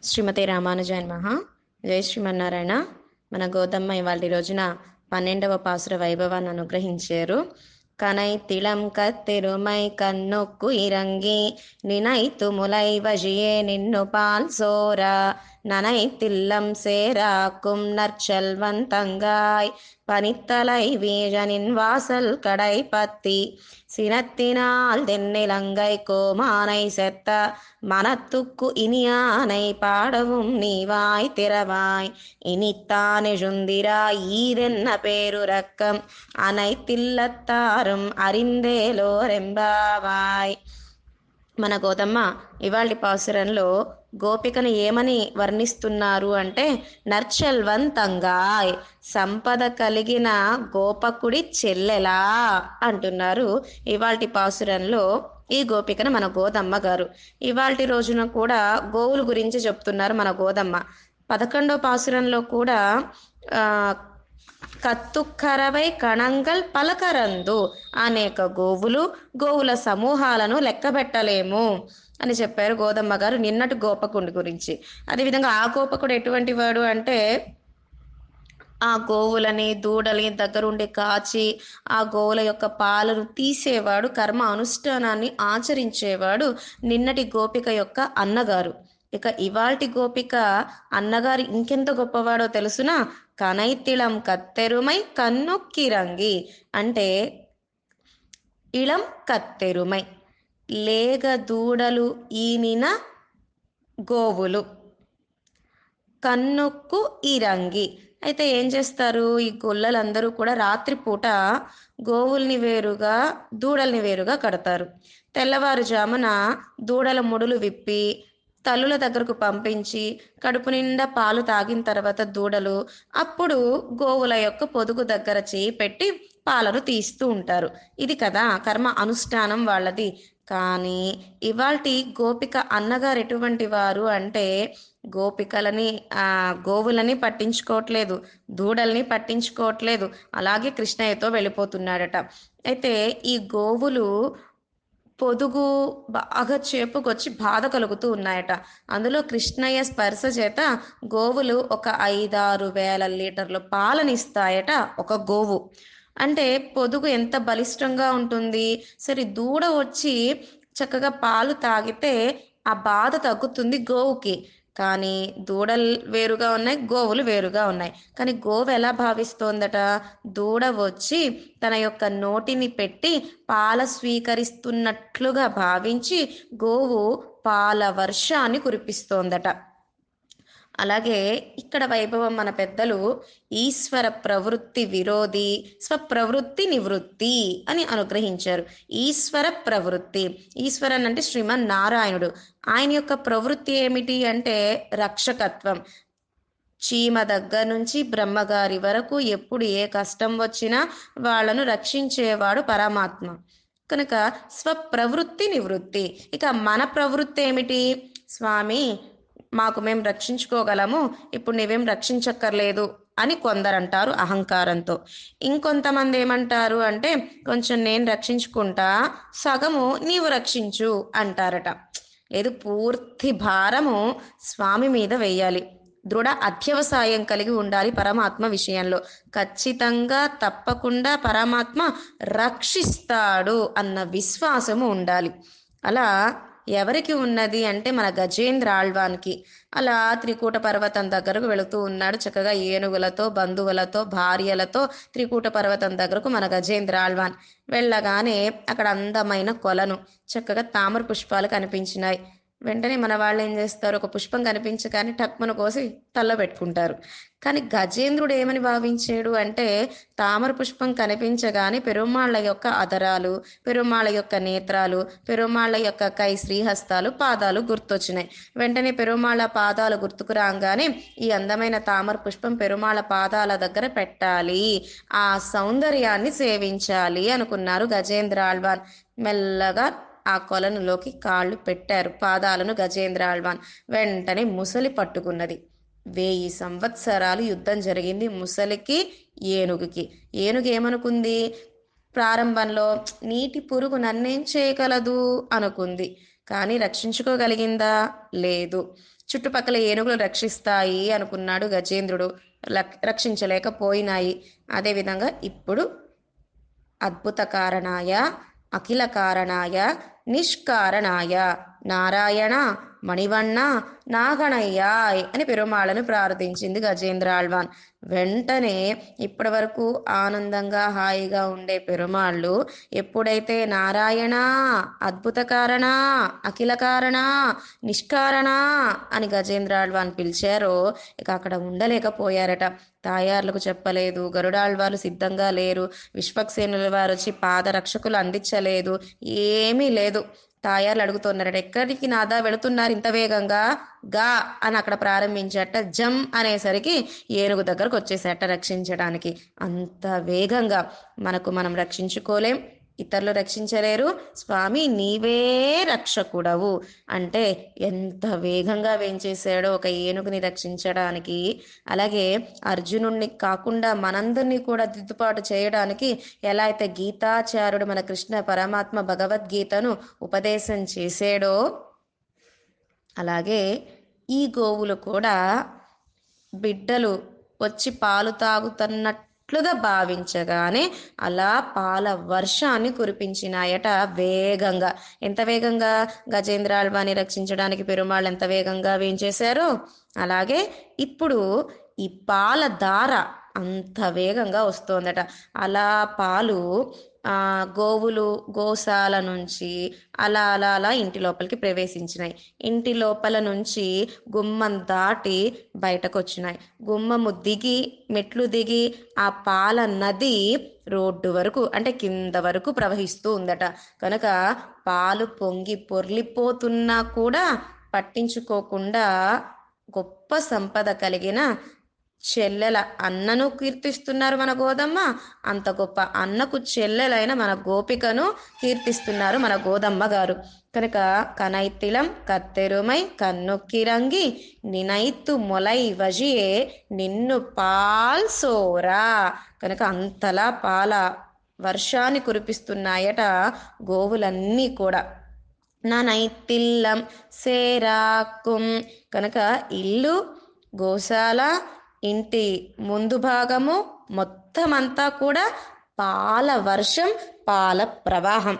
శ్రీమతి రామానుజాయన్ మహా జై శ్రీమన్నారాయణ మన గోదమ్మ ఇవాళ రోజున పన్నెండవ పాసుర వైభవాన్ని అనుగ్రహించారు కనై తిళం కత్తెరుమై కన్నొక్కు ఇరంగి నినై తుములై వజియే నిన్ను పాల్ సోర நனை தில்லம் சேராக்கும் நற்செல்வந்தங்காய் பனித்தலை வீழனின் வாசல் கடை பத்தி சினத்தினால் தென்னிலங்கை கோமானை செத்த மனத்துக்கு இனியானை பாடவும் நீவாய் திறவாய் இனித்தான் எழுந்திராய் ஈதென்ன பேருரக்கம் அனைத்தில்லத்தாரும் அறிந்தேலோரெம்பாவாய் మన గోదమ్మ ఇవాళ పాసురంలో గోపికను ఏమని వర్ణిస్తున్నారు అంటే నర్చల్వంతంగాయ్ సంపద కలిగిన గోపకుడి చెల్లెలా అంటున్నారు ఇవాల్టి పాసురంలో ఈ గోపికను మన గోదమ్మ గారు ఇవాల్టి రోజున కూడా గోవుల గురించి చెప్తున్నారు మన గోదమ్మ పదకొండో పాసురంలో కూడా ఆ కత్తుక్కరవై కణంగల్ పలకరందు అనేక గోవులు గోవుల సమూహాలను లెక్కబెట్టలేము అని చెప్పారు గోదమ్మ గారు నిన్నటి గోపకుడి గురించి అదేవిధంగా ఆ గోపకుడు ఎటువంటి వాడు అంటే ఆ గోవులని దూడని దగ్గరుండి కాచి ఆ గోవుల యొక్క పాలను తీసేవాడు కర్మ అనుష్ఠానాన్ని ఆచరించేవాడు నిన్నటి గోపిక యొక్క అన్నగారు ఇక ఇవాల్టి గోపిక అన్నగారు ఇంకెంత గొప్పవాడో తెలుసునా కనైతిళం కత్తెరుమై కన్నొక్కిరంగి అంటే ఇళం కత్తెరుమై లేగ దూడలు ఈనిన గోవులు కన్నొక్కు ఇరంగి అయితే ఏం చేస్తారు ఈ గొల్లలందరూ కూడా రాత్రిపూట గోవుల్ని వేరుగా దూడల్ని వేరుగా కడతారు తెల్లవారుజామున దూడల ముడులు విప్పి తల్లుల దగ్గరకు పంపించి కడుపు నిండా పాలు తాగిన తర్వాత దూడలు అప్పుడు గోవుల యొక్క పొదుగు దగ్గర చేయి పెట్టి పాలను తీస్తూ ఉంటారు ఇది కదా కర్మ అనుష్ఠానం వాళ్ళది కానీ ఇవాల్టి గోపిక అన్నగారు ఎటువంటి వారు అంటే గోపికలని ఆ గోవులని పట్టించుకోవట్లేదు దూడల్ని పట్టించుకోవట్లేదు అలాగే కృష్ణయ్యతో వెళ్ళిపోతున్నాడట అయితే ఈ గోవులు పొదుగు బాగా చేపుకొచ్చి బాధ కలుగుతూ ఉన్నాయట అందులో కృష్ణయ్య స్పర్శ చేత గోవులు ఒక ఐదారు వేల లీటర్లు పాలనిస్తాయట ఒక గోవు అంటే పొదుగు ఎంత బలిష్టంగా ఉంటుంది సరే దూడ వచ్చి చక్కగా పాలు తాగితే ఆ బాధ తగ్గుతుంది గోవుకి కానీ దూడలు వేరుగా ఉన్నాయి గోవులు వేరుగా ఉన్నాయి కానీ గోవు ఎలా భావిస్తోందట దూడ వచ్చి తన యొక్క నోటిని పెట్టి పాల స్వీకరిస్తున్నట్లుగా భావించి గోవు పాల వర్షాన్ని కురిపిస్తోందట అలాగే ఇక్కడ వైభవం మన పెద్దలు ఈశ్వర ప్రవృత్తి విరోధి స్వప్రవృత్తి నివృత్తి అని అనుగ్రహించారు ఈశ్వర ప్రవృత్తి ఈశ్వరన్ అంటే శ్రీమన్ నారాయణుడు ఆయన యొక్క ప్రవృత్తి ఏమిటి అంటే రక్షకత్వం చీమ దగ్గర నుంచి బ్రహ్మగారి వరకు ఎప్పుడు ఏ కష్టం వచ్చినా వాళ్లను రక్షించేవాడు పరమాత్మ కనుక స్వప్రవృత్తి నివృత్తి ఇక మన ప్రవృత్తి ఏమిటి స్వామి మాకు మేము రక్షించుకోగలము ఇప్పుడు నీవేం రక్షించక్కర్లేదు అని కొందరంటారు అహంకారంతో ఇంకొంతమంది ఏమంటారు అంటే కొంచెం నేను రక్షించుకుంటా సగము నీవు రక్షించు అంటారట లేదు పూర్తి భారము స్వామి మీద వేయాలి దృఢ అధ్యవసాయం కలిగి ఉండాలి పరమాత్మ విషయంలో ఖచ్చితంగా తప్పకుండా పరమాత్మ రక్షిస్తాడు అన్న విశ్వాసము ఉండాలి అలా ఎవరికి ఉన్నది అంటే మన గజేంద్ర ఆళ్వాన్కి అలా త్రికూట పర్వతం దగ్గరకు వెళుతూ ఉన్నాడు చక్కగా ఏనుగులతో బంధువులతో భార్యలతో త్రికూట పర్వతం దగ్గరకు మన గజేంద్ర ఆళ్వాన్ వెళ్ళగానే అక్కడ అందమైన కొలను చక్కగా తామర పుష్పాలు కనిపించినాయి వెంటనే మన వాళ్ళు ఏం చేస్తారు ఒక పుష్పం కనిపించగానే టక్మను కోసి తల్ల పెట్టుకుంటారు కానీ గజేంద్రుడు ఏమని భావించాడు అంటే తామర పుష్పం కనిపించగానే పెరుమాళ్ళ యొక్క అదరాలు పెరుమాళ్ళ యొక్క నేత్రాలు పెరుమాళ్ళ యొక్క కై శ్రీహస్తాలు పాదాలు గుర్తొచ్చినాయి వెంటనే పెరుమాళ్ళ పాదాలు గుర్తుకు రాగానే ఈ అందమైన తామర పుష్పం పెరుమాళ్ళ పాదాల దగ్గర పెట్టాలి ఆ సౌందర్యాన్ని సేవించాలి అనుకున్నారు గజేంద్ర ఆళ్వాన్ మెల్లగా ఆ కొలనులోకి కాళ్ళు పెట్టారు పాదాలను గజేంద్ర ఆళ్వాన్ వెంటనే ముసలి పట్టుకున్నది వెయ్యి సంవత్సరాలు యుద్ధం జరిగింది ముసలికి ఏనుగుకి ఏనుగు ఏమనుకుంది ప్రారంభంలో నీటి పురుగు నన్నేం చేయగలదు అనుకుంది కానీ రక్షించుకోగలిగిందా లేదు చుట్టుపక్కల ఏనుగులు రక్షిస్తాయి అనుకున్నాడు గజేంద్రుడు లక్- రక్షించలేకపోయినాయి అదేవిధంగా ఇప్పుడు అద్భుత కారణాయ అఖిల కారణాయ నిష్కారణాయ నారాయణ మణివన్న నాగణయ్యాయ్ అని పెరుమాళను ప్రార్థించింది గజేంద్ర ఆళ్వాన్ వెంటనే ఇప్పటి వరకు ఆనందంగా హాయిగా ఉండే పెరుమాళ్ళు ఎప్పుడైతే నారాయణ అద్భుత కారణ అఖిల కారణ నిష్కారణ అని గజేంద్ర ఆళ్వాన్ పిలిచారో ఇక అక్కడ ఉండలేకపోయారట తాయార్లకు చెప్పలేదు గరుడాళ్వారు సిద్ధంగా లేరు విశ్వక్సేనుల వారు వచ్చి పాదరక్షకులు అందించలేదు ఏమీ లేదు తాయార్లు అడుగుతున్నారట ఎక్కడికి నాదా వెళుతున్నారు ఇంత వేగంగా గా అని అక్కడ ప్రారంభించట జం అనేసరికి ఏనుగు దగ్గరకు వచ్చేసట రక్షించడానికి అంత వేగంగా మనకు మనం రక్షించుకోలేం ఇతరులు రక్షించలేరు స్వామి నీవే రక్షకుడవు అంటే ఎంత వేగంగా వేంచేశాడో ఒక ఏనుగుని రక్షించడానికి అలాగే అర్జునుడిని కాకుండా మనందరినీ కూడా దిద్దుబాటు చేయడానికి ఎలా అయితే గీతాచార్యుడు మన కృష్ణ పరమాత్మ భగవద్గీతను ఉపదేశం చేసాడో అలాగే ఈ గోవులు కూడా బిడ్డలు వచ్చి పాలు తాగుతున్నట్లుగా భావించగానే అలా పాల వర్షాన్ని కురిపించినాయట వేగంగా ఎంత వేగంగా గజేంద్రాల్వాని రక్షించడానికి పెరుమాళ్ళు ఎంత వేగంగా వేయించేశారో అలాగే ఇప్పుడు ఈ పాల దార అంత వేగంగా వస్తోందట అలా పాలు ఆ గోవులు గోశాల నుంచి అలా అలా అలా ఇంటి లోపలికి ప్రవేశించినాయి ఇంటి లోపల నుంచి గుమ్మం దాటి బయటకు వచ్చినాయి గుమ్మము దిగి మెట్లు దిగి ఆ పాల నది రోడ్డు వరకు అంటే కింద వరకు ప్రవహిస్తూ ఉందట కనుక పాలు పొంగి పొర్లిపోతున్నా కూడా పట్టించుకోకుండా గొప్ప సంపద కలిగిన చెల్లెల అన్నను కీర్తిస్తున్నారు మన గోదమ్మ అంత గొప్ప అన్నకు చెల్లెలైన మన గోపికను కీర్తిస్తున్నారు మన గోదమ్మ గారు కనుక కనైతిలం కత్తెరుమై కన్నుక్కిరంగి నినైతు మొలై వజియే నిన్ను పాల్సోరా కనుక అంతలా పాల వర్షాన్ని కురిపిస్తున్నాయట గోవులన్నీ కూడా ననైతిల్లం సేరాకుం కనుక ఇల్లు గోశాల ఇంటి ముందు భాగము మొత్తం అంతా కూడా పాల వర్షం పాల ప్రవాహం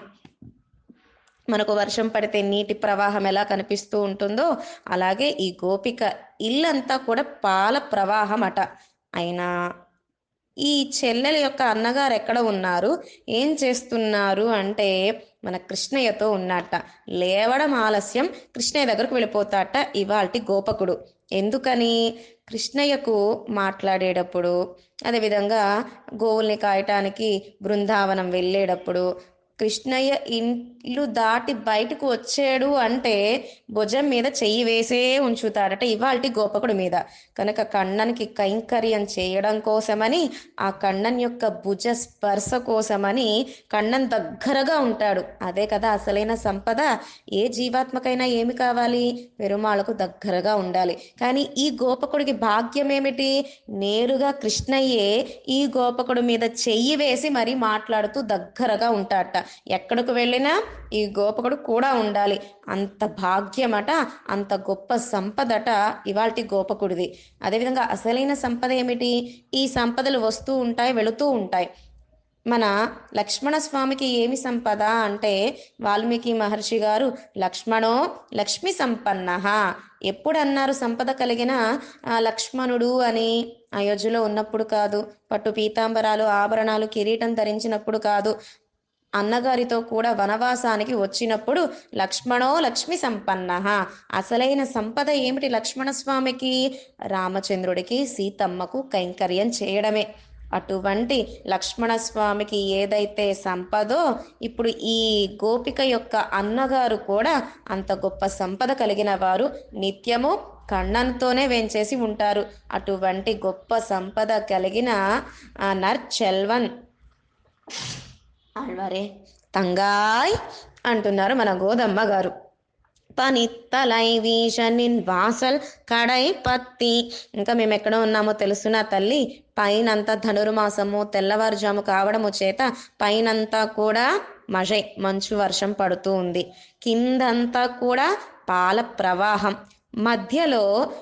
మనకు వర్షం పడితే నీటి ప్రవాహం ఎలా కనిపిస్తూ ఉంటుందో అలాగే ఈ గోపిక ఇల్లంతా కూడా పాల ప్రవాహం అట అయినా ఈ చెల్లెల యొక్క అన్నగారు ఎక్కడ ఉన్నారు ఏం చేస్తున్నారు అంటే మన కృష్ణయ్యతో ఉన్నట్ట లేవడం ఆలస్యం కృష్ణయ్య దగ్గరకు వెళ్ళిపోతాట ఇవాల్టి గోపకుడు ఎందుకని కృష్ణయ్యకు మాట్లాడేటప్పుడు అదేవిధంగా గోవుల్ని కాయటానికి బృందావనం వెళ్ళేటప్పుడు కృష్ణయ్య ఇల్లు దాటి బయటకు వచ్చాడు అంటే భుజం మీద చెయ్యి వేసే ఉంచుతాడట ఇవాల్టి గోపకుడి మీద కనుక కണ്ണన్కి కైంకర్యం చేయడం కోసమని ఆ కണ്ണన్ యొక్క భుజ స్పర్శ కోసమని కണ്ണన్ దగ్గరగా ఉంటాడు అదే కదా అసలైన సంపద ఏ జీవాత్మకైనా ఏమి కావాలి పెరుమాళకు దగ్గరగా ఉండాలి కానీ ఈ గోపకుడికి భాగ్యం ఏమిటి నేరుగా కృష్ణయ్యే ఈ గోపకుడి మీద చెయ్యి వేసి మరీ మాట్లాడుతూ దగ్గరగా ఉంటాడట ఎక్కడికి వెళ్ళినా ఈ గోపకుడు కూడా ఉండాలి అంత భాగ్యమట అంత గొప్ప సంపదట ఇవాల్టి గోపకుడిది అదేవిధంగా అసలైన సంపద ఏమిటి ఈ సంపదలు వస్తూ ఉంటాయి వెళుతూ ఉంటాయి మన లక్ష్మణ స్వామికి ఏమి సంపద అంటే వాల్మీకి మహర్షి గారు లక్ష్మణో లక్ష్మి సంపన్న ఎప్పుడు అన్నారు సంపద కలిగిన ఆ, లక్ష్మణుడు అని అయోధ్యలో ఉన్నప్పుడు కాదు పట్టు పీతాంబరాలు ఆభరణాలు కిరీటం ధరించినప్పుడు కాదు అన్నగారితో కూడా వనవాసానికి వచ్చినప్పుడు లక్ష్మణో లక్ష్మి సంపన్న అసలైన సంపద ఏమిటి లక్ష్మణ స్వామికి రామచంద్రుడికి సీతమ్మకు కైంకర్యం చేయడమే అటువంటి లక్ష్మణ స్వామికి ఏదైతే సంపదో ఇప్పుడు ఈ గోపిక యొక్క అన్నగారు కూడా అంత గొప్ప సంపద కలిగిన వారు నిత్యము కണ്ണన్తోనే వేంచేసి ఉంటారు అటువంటి గొప్ప సంపద కలిగిన ఆ నర్చెల్వన్ ఆళ్వారే తంగాయ్ అంటున్నారు మన గోదమ్మ గారు పనిత్తలై వీషనిన్ వాసల్ కడై పత్తి ఇంకా మేము ఎక్కడ ఉన్నామో తెలుసునా తల్లి పైనంతా ధనుర్మాసము తెల్లవారుజాము కావడము చేత పైనంతా కూడా మజై మంచు వర్షం పడుతూ ఉంది కిందంతా కూడా పాల ప్రవాహం మధ్యలో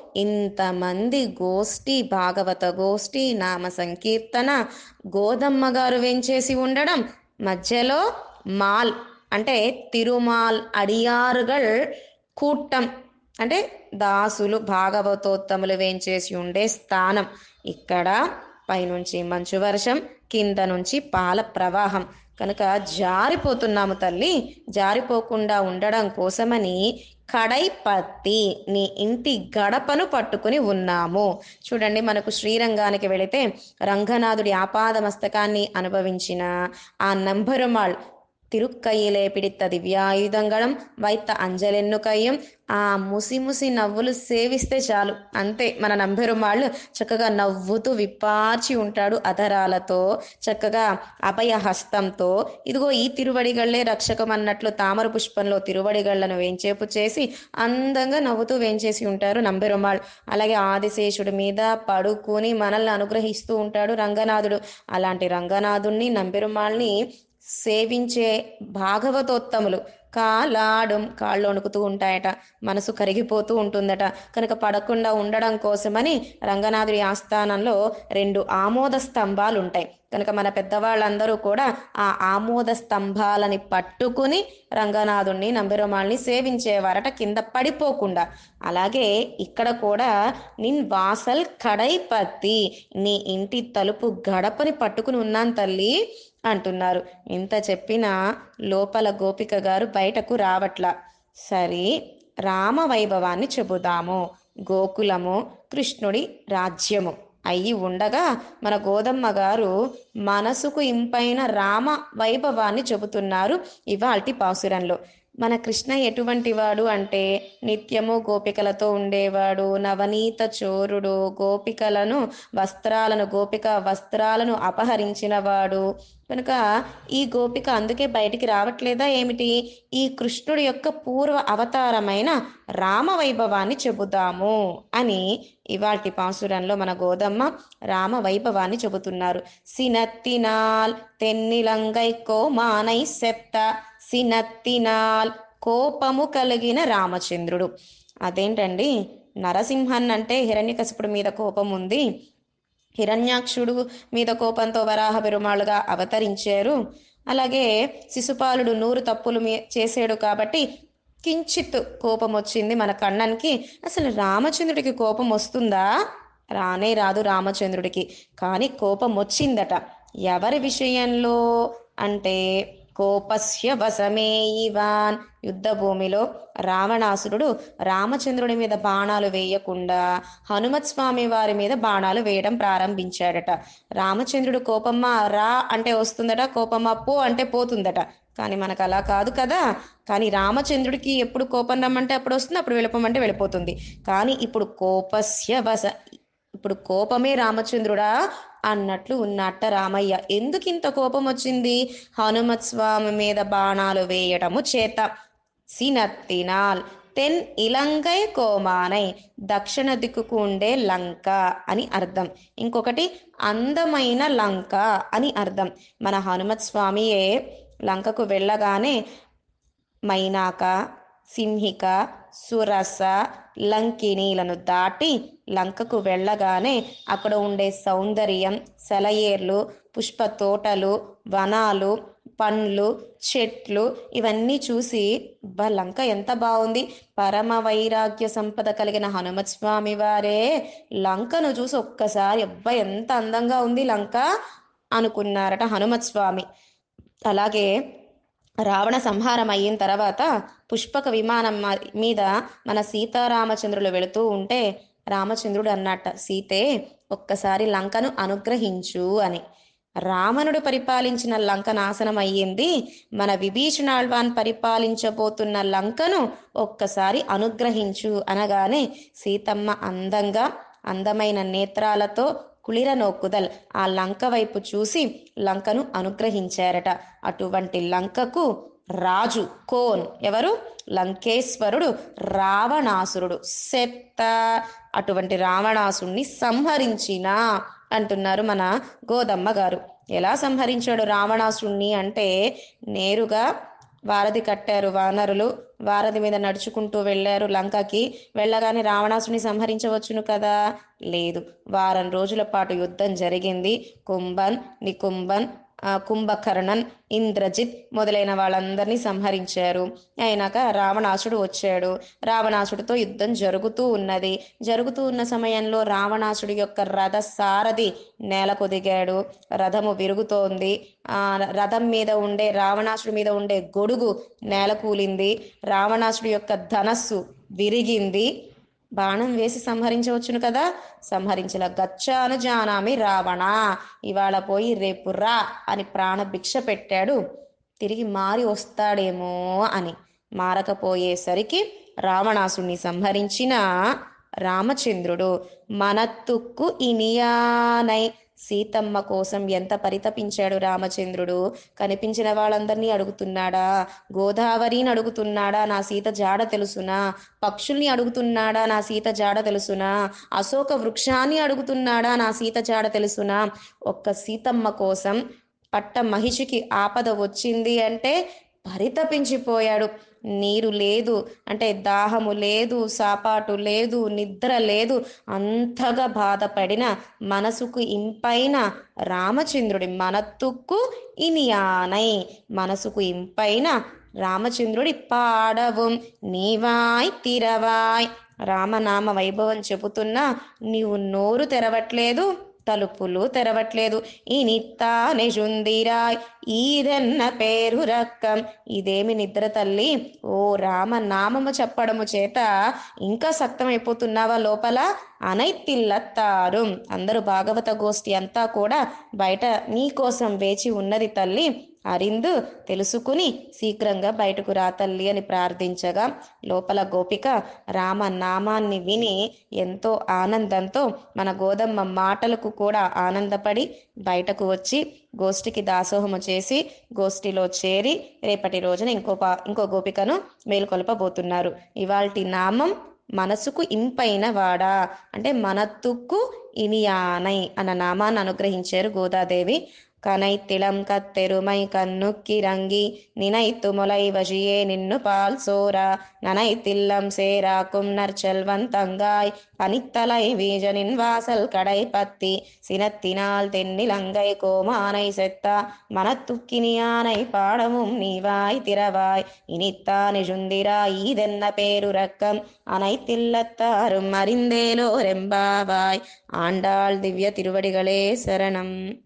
ఇంతమంది గోష్ఠి భాగవత గోష్ఠి నామ సంకీర్తన గోదమ్మ గారు వెంచేసి ఉండడం మధ్యలో మాల్ అంటే తిరుమాల్ అడియారుగల్ కూట్టం అంటే దాసులు భాగవతోత్తములు వేంచేసి ఉండే స్థానం ఇక్కడ పైనుంచి మంచు వర్షం కింద నుంచి పాల ప్రవాహం కనుక జారిపోతున్నాము తల్లి జారిపోకుండా ఉండడం కోసమని కడైపత్తి నీ ఇంటి గడపను పట్టుకుని ఉన్నాము చూడండి మనకు శ్రీరంగానికి వెళితే రంగనాథుడి ఆపాద మస్తకాన్ని అనుభవించిన ఆ నంబరుమాళ్ తిరుక్కయ్యిలే పిడిத்த దివ్యాయుధంగళం వైత్త అంజలెన్ను కయ్యం ఆ ముసి ముసి నవ్వులు సేవిస్తే చాలు అంతే మన నంబెరుమాళ్ళు చక్కగా నవ్వుతూ విప్పార్చి ఉంటాడు అధరాలతో చక్కగా అభయ హస్తంతో ఇదిగో ఈ తిరువడిగళ్లే రక్షకం అన్నట్లు తామర పుష్పంలో తిరువడిగళ్లను వేంచేపు చేసి అందంగా నవ్వుతూ వేంచేసి ఉంటారు నంబెరుమాళ్ అలాగే ఆదిశేషుడి మీద పడుకుని మనల్ని అనుగ్రహిస్తూ ఉంటాడు రంగనాథుడు అలాంటి రంగనాథుణ్ణి నంబెరుమాళ్ళని సేవించే భాగవతోత్తములు కాలాడం కాళ్ళు వణుకుతూ ఉంటాయట మనసు కరిగిపోతూ ఉంటుందట కనుక పడకుండా ఉండడం కోసమని రంగనాథుడి ఆస్థానంలో రెండు ఆమోద స్తంభాలు ఉంటాయి కనుక మన పెద్దవాళ్ళందరూ కూడా ఆ ఆమోద స్తంభాలని పట్టుకుని రంగనాథుణ్ణి నంబిరమాల్ని సేవించేవారట కింద పడిపోకుండా అలాగే ఇక్కడ కూడా నిన్ వాసల్ కడైపత్తి నీ ఇంటి తలుపు గడపని పట్టుకుని ఉన్నాను తల్లి అంటున్నారు ఇంత చెప్పినా లోపల గోపిక గారు బయటకు రావట్లా సరే రామ వైభవాన్ని చెబుదాము గోకులము కృష్ణుడి రాజ్యము అయి ఉండగా మన గోదమ్మ గారు మనసుకు ఇంపైన రామ వైభవాన్ని చెబుతున్నారు ఇవాల్టి పాసురంలో మన కృష్ణ ఎటువంటి వాడు అంటే నిత్యము గోపికలతో ఉండేవాడు నవనీత చోరుడు గోపికలను వస్త్రాలను గోపిక వస్త్రాలను అపహరించినవాడు కనుక ఈ గోపిక అందుకే బయటికి రావట్లేదా ఏమిటి ఈ కృష్ణుడి యొక్క పూర్వ అవతారమైన రామ వైభవాన్ని చెబుదాము అని ఇవాటి పాసురంలో మన గోదమ్మ రామ వైభవాన్ని చెబుతున్నారు సినత్తినాల్ తెన్నిలంగై కోమానై సెత్త సినత్తినాల్ కోపము కలిగిన రామచంద్రుడు అదేంటండి నరసింహన్ అంటే హిరణ్యకశిపుడి మీద కోపం ఉంది హిరణ్యాక్షుడు మీద కోపంతో వరాహ పెరుమాళ్ళుగా అవతరించారు అలాగే శిశుపాలుడు నూరు తప్పులు మీ చేసాడు కాబట్టి కించిత్ కోపం వచ్చింది మన కണ്ണన్కి అసలు రామచంద్రుడికి కోపం వస్తుందా రానే రాదు రామచంద్రుడికి కానీ కోపం వచ్చిందట ఎవరి విషయంలో అంటే కోపస్య వసమే ఇవాన్ యుద్ధ భూమిలో రావణాసురుడు రామచంద్రుడి మీద బాణాలు వేయకుండా హనుమత్ స్వామి వారి మీద బాణాలు వేయడం ప్రారంభించాడట రామచంద్రుడు కోపమ్మ రా అంటే వస్తుందట కోపమ్మ పో అంటే పోతుందట కానీ మనకు అలా కాదు కదా కానీ రామచంద్రుడికి ఎప్పుడు కోపం రమ్మంటే అప్పుడు వస్తుంది అప్పుడు వెళ్ళిపోమంటే వెళ్ళిపోతుంది కానీ ఇప్పుడు కోపస్య వస ఇప్పుడు కోపమే రామచంద్రుడా అన్నట్లు ఉన్నట్ట రామయ్య ఎందుకు ఇంత కోపం వచ్చింది హనుమత్ స్వామి మీద బాణాలు వేయటము చేత సినత్తినాల్ తెన్ ఇలంగై కోమానై దక్షిణ దిక్కుకు ఉండే లంక అని అర్థం ఇంకొకటి అందమైన లంక అని అర్థం మన హనుమత్ స్వామియే లంకకు వెళ్ళగానే మైనాక సింహిక సురస లంకినీలను దాటి లంకకు వెళ్ళగానే అక్కడ ఉండే సౌందర్యం సెలయేర్లు పుష్ప తోటలు వనాలు పండ్లు చెట్లు ఇవన్నీ చూసి బా లంక ఎంత బాగుంది పరమ వైరాగ్య సంపద కలిగిన హనుమత్ స్వామి వారే లంకను చూసి ఒక్కసారి అబ్బా ఎంత అందంగా ఉంది లంక అనుకున్నారట హనుమత్ స్వామి అలాగే రావణ సంహారం అయిన తర్వాత పుష్పక విమానం మ- మీద మన సీతారామచంద్రులు వెళుతూ ఉంటే రామచంద్రుడు అన్నట్ట సీతే ఒక్కసారి లంకను అనుగ్రహించు అని రావణుడు పరిపాలించిన లంక నాశనం అయ్యింది మన విభీషణాళ్వాన్ పరిపాలించబోతున్న లంకను ఒక్కసారి అనుగ్రహించు అనగానే సీతమ్మ అందంగా అందమైన నేత్రాలతో కుళిర నోక్కుదల్ ఆ లంక వైపు చూసి లంకను అనుగ్రహించారట అటువంటి లంకకు రాజు కోన్ ఎవరు లంకేశ్వరుడు రావణాసురుడు సెప్త అటువంటి రావణాసుడిని సంహరించిన అంటున్నారు మన గోదమ్మ గారు ఎలా సంహరించాడు రావణాసుడిని అంటే నేరుగా వారధి కట్టారు వానరులు వారధి మీద నడుచుకుంటూ వెళ్ళారు లంకకి వెళ్ళగానే రావణాసుని సంహరించవచ్చును కదా లేదు వారం రోజుల పాటు యుద్ధం జరిగింది కుంభన్ నికుంభన్ ఆ, కుంభకర్ణన్ ఇంద్రజిత్ మొదలైన వాళ్ళందరినీ సంహరించారు అయినాక రావణాసుడు వచ్చాడు రావణాసుడితో యుద్ధం జరుగుతూ ఉన్నది జరుగుతూ ఉన్న సమయంలో రావణాసుడి యొక్క రథ సారథి నేలకొదిగాడు రథము విరుగుతోంది ఆ రథం మీద ఉండే రావణాసుడి మీద ఉండే గొడుగు నేలకూలింది రావణాసుడి యొక్క ధనస్సు విరిగింది బాణం వేసి సంహరించవచ్చును కదా సంహరించల గచ్చాను జానామి రావణ ఇవాళ పోయి రేపు రా అని ప్రాణభిక్ష పెట్టాడు తిరిగి మారి వస్తాడేమో అని మారకపోయేసరికి రావణాసుని సంహరించిన రామచంద్రుడు మనత్తుక్కు ఇనియానై సీతమ్మ కోసం ఎంత పరితపించాడు రామచంద్రుడు కనిపించిన వాళ్ళందరినీ అడుగుతున్నాడా గోదావరిని అడుగుతున్నాడా నా సీత జాడ తెలుసునా పక్షుల్ని అడుగుతున్నాడా నా సీత జాడ తెలుసునా అశోక వృక్షాన్ని అడుగుతున్నాడా నా సీత జాడ తెలుసునా ఒక్క సీతమ్మ కోసం పట్ట మహిషికి ఆపద వచ్చింది అంటే పరితపించిపోయాడు నీరు లేదు అంటే దాహము లేదు సాపాటు లేదు నిద్ర లేదు అంతగా బాధపడిన మనసుకు ఇంపైన రామచంద్రుడి మనత్తుక్కు ఇనియానై మనసుకు ఇంపైన రామచంద్రుడి పాడవం నీవాయ్ తిరవాయ్ రామనామ వైభవం చెబుతున్నా నీవు నోరు తెరవట్లేదు తలుపులు తెరవట్లేదు ఈ నిత్తా నిజుందిరాయ్ ఈదన్న పేరు రక్కం ఇదేమి నిద్ర తల్లి ఓ రామ నామము చెప్పడము చేత ఇంకా సక్తమైపోతున్నావా లోపల అనైతిల్లత్తారు అందరూ భాగవత గోష్ఠి అంతా కూడా బయట నీ కోసం వేచి ఉన్నది తల్లి అరిందు తెలుసుకుని శీఘ్రంగా బయటకు రా తల్లి అని ప్రార్థించగా లోపల గోపిక రామ నామాన్ని విని ఎంతో ఆనందంతో మన గోదమ్మ మాటలకు కూడా ఆనందపడి బయటకు వచ్చి గోష్ఠికి దాసోహము చేసి గోష్ఠిలో చేరి రేపటి రోజున ఇంకో పా ఇంకో గోపికను మేలుకొల్పబోతున్నారు ఇవాల్టి నామం మనసుకు ఇంపైన వాడా అంటే మనత్తుకు ఇనియానై అన్న నామాన్ని అనుగ్రహించారు గోదాదేవి కనైతిళం కత్తెరుమై కన్నుక్కిరంగి నినైత్తు మొలై వజియే నిన్ను పాల్సోరా நனைத்தில்லம் சேராக்கும் நற்செல்வந்தங்காய் பனித்தலை வீஜனின் வாசல் கடை பத்தி சினத்தினால் தென்னிலங்கை கோமானை செத்தா மனத்துக்கினியானை பாடமும் நீவாய் திறவாய் இனித்தான் இழுந்திராய் இதென்ன பேருறக்கம் அனைத்தில்லத்தாரும் அறிந்தேலோ ரெம்பாவாய் ஆண்டாள் திவ்ய திருவடிகளே சரணம்